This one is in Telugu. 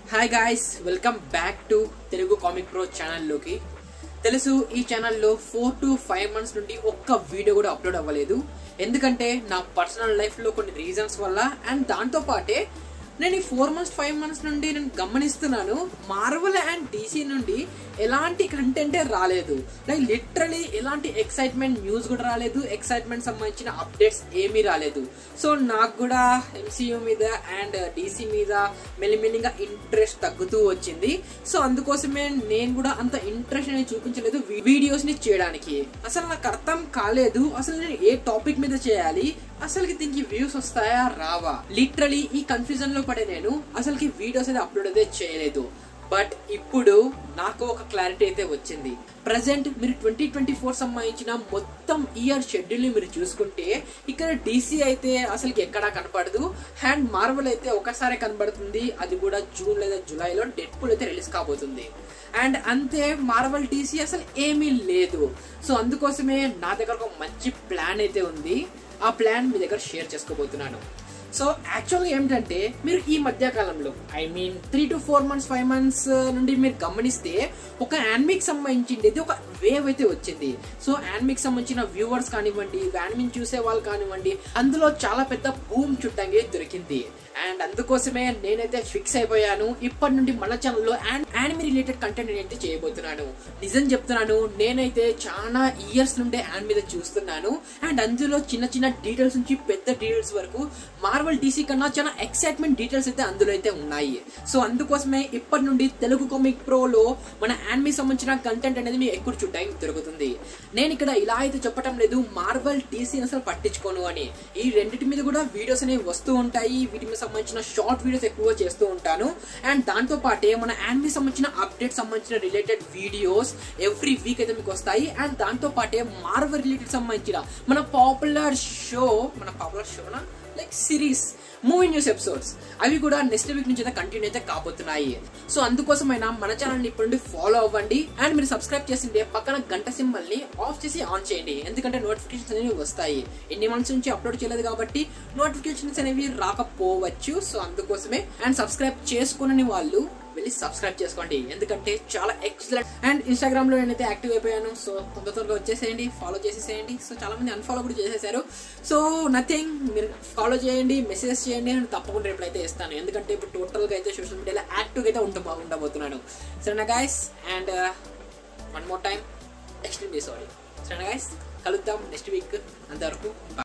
hi guys welcome back to Telugu comic pro ఛానల్లోకి తెలుసు ఈ ఛానల్లో ఫోర్ టు ఫైవ్ మంత్స్ నుండి ఒక్క వీడియో కూడా అప్లోడ్ అవ్వలేదు ఎందుకంటే నా పర్సనల్ లైఫ్లో కొన్ని రీజన్స్ వల్ల అండ్ దాంతో పాటే నేను ఈ ఫోర్ మంత్స్ ఫైవ్ మంత్స్ నుండి నేను గమనిస్తున్నాను మార్వల్ అండ్ డీసీ నుండి ఎలాంటి కంటెంటే రాలేదు లైక్ లిటరలీ ఎలాంటి ఎక్సైట్మెంట్ న్యూస్ కూడా రాలేదు ఎక్సైట్మెంట్ సంబంధించిన అప్డేట్స్ ఏమీ రాలేదు సో నాకు కూడా ఎంసీయూ మీద అండ్ డీసీ మీద మెల్లిమెల్లిగా ఇంట్రెస్ట్ తగ్గుతూ వచ్చింది సో అందుకోసమే నేను కూడా అంత ఇంట్రెస్ట్ అనేది చూపించలేదు వీడియోస్ ని చేయడానికి అసలు నాకు అర్థం కాలేదు అసలు నేను ఏ టాపిక్ మీద చేయాలి అసలుకి దీనికి వ్యూస్ వస్తాయా రావా లిటరలీ ఈ కన్ఫ్యూజన్ లో పడే నేను అసలుకి వీడియోస్ అయితే అప్లోడ్ అయితే చేయలేదు బట్ ఇప్పుడు నాకు ఒక క్లారిటీ అయితే వచ్చింది ప్రజెంట్ మీరు ట్వంటీ ట్వంటీ ఫోర్ సంబంధించిన మొత్తం ఇయర్ షెడ్యూల్ ని మీరు చూసుకుంటే ఇక్కడ డీసీ అయితే అసలుకి ఎక్కడా కనపడదు అండ్ మార్వల్ అయితే ఒకసారి కనబడుతుంది అది కూడా జూన్ లేదా జూలైలో డెడ్ పూల్ అయితే రిలీజ్ కాబోతుంది అండ్ అంతే మార్వల్ డీసీ అసలు ఏమీ లేదు సో అందుకోసమే నా దగ్గర ఒక మంచి ప్లాన్ అయితే ఉంది ఆ ప్లాన్ మీ దగ్గర షేర్ చేసుకోబోతున్నాను సో యాక్చువల్గా ఏమిటంటే మీరు ఈ మధ్య కాలంలో I mean three to four months five months నుండి మీరు గమనిస్తే ఒక యాన్మిక్ సంబంధించింది ఒక వేవ్ అయితే వచ్చింది సో యాన్మిక్ సంబంధించిన వ్యూవర్స్ కానివ్వండి యాన్మిన్ చూసే వాళ్ళు కానివ్వండి అందులో చాలా పెద్ద భూమి చుట్టంగా దొరికింది అండ్ అందుకోసమే నేనైతే ఫిక్స్ అయిపోయాను ఇప్పటి నుండి మన ఛానల్లో అండ్ యానిమి రిలేటెడ్ కంటెంట్ నేనైతే చేయబోతున్నాను నిజం చెప్తున్నాను నేనైతే చాలా ఇయర్స్ నుండే యాన్ మీద చూస్తున్నాను అండ్ అందులో చిన్న చిన్న డీటెయిల్స్ నుంచి పెద్ద డీటెయిల్స్ వరకు మార్వల్ డీసీ కన్నా చాలా ఎక్సైట్మెంట్ డీటెయిల్స్ అయితే అందులో అయితే ఉన్నాయి సో అందుకోసమే ఇప్పటి నుండి తెలుగు కామిక్ ప్రోలో మన యాన్మీ సంబంధించిన కంటెంట్ అనేది మీకు ఎక్కువ చూడడానికి దొరుకుతుంది నేను ఇక్కడ ఇలా అయితే చెప్పటం లేదు మార్వల్ డీసీ అసలు పట్టించుకోను అని ఈ రెండింటి మీద కూడా వీడియోస్ అనేవి వస్తూ ఉంటాయి వీటి మీద సంబంధించిన షార్ట్ వీడియోస్ ఎక్కువ చేస్తూ ఉంటాను అండ్ దాంతో పాటే మన యాన్మీ సంబంధించిన అప్డేట్ సంబంధించిన రిలేటెడ్ వీడియోస్ ఎవ్రీ వీక్ అయితే మీకు వస్తాయి అండ్ దాంతో పాటే మార్వల్ రిలేటెడ్ సంబంధించిన మన పాపులర్ షో మన పాపులర్ షోనా like series movie news episodes అవి కూడా నెక్స్ట్ వీక్ నుంచి అయితే కంటిన్యూ అయితే కాబోతున్నాయి సో అందుకోసమైనా మన ఛానల్ ఇప్పటి నుండి ఫాలో అవ్వండి అండ్ మీరు సబ్స్క్రైబ్ చేసిందే పక్కన గంట సింబల్ ని ఆఫ్ చేసి ఆన్ చేయండి ఎందుకంటే నోటిఫికేషన్స్ అనేవి వస్తాయి ఎన్ని మంత్స్ నుంచి అప్లోడ్ చేయలేదు కాబట్టి నోటిఫికేషన్స్ అనేవి రాకపోవచ్చు సో అందుకోసమే అండ్ సబ్స్క్రైబ్ చేసుకుని వాళ్ళు వెళ్ళి సబ్స్క్రైబ్ చేసుకోండి ఎందుకంటే చాలా ఎక్సలెంట్ అండ్ ఇన్స్టాగ్రామ్ లో నేనైతే యాక్టివ్ అయిపోయాను సో తొందర త్వరగా వచ్చేసేయండి ఫాలో చేసేసేయండి సో చాలా మంది అన్ఫాలో కూడా చేసేసారు సో నథింగ్ మీరు ఫాలో చేయండి మెసేజ్ చేయండి నేను తప్పకుండా రిప్లై అయితే ఇస్తాను ఎందుకంటే ఇప్పుడు టోటల్ గా అయితే సోషల్ మీడియాలో యాక్టివ్ అయితే ఉంట ఉండబోతున్నాను సరేనా guys and one more time extremely sorry సరేనా గాయస్ కలుద్దాం నెక్స్ట్ వీక్ అంతవరకు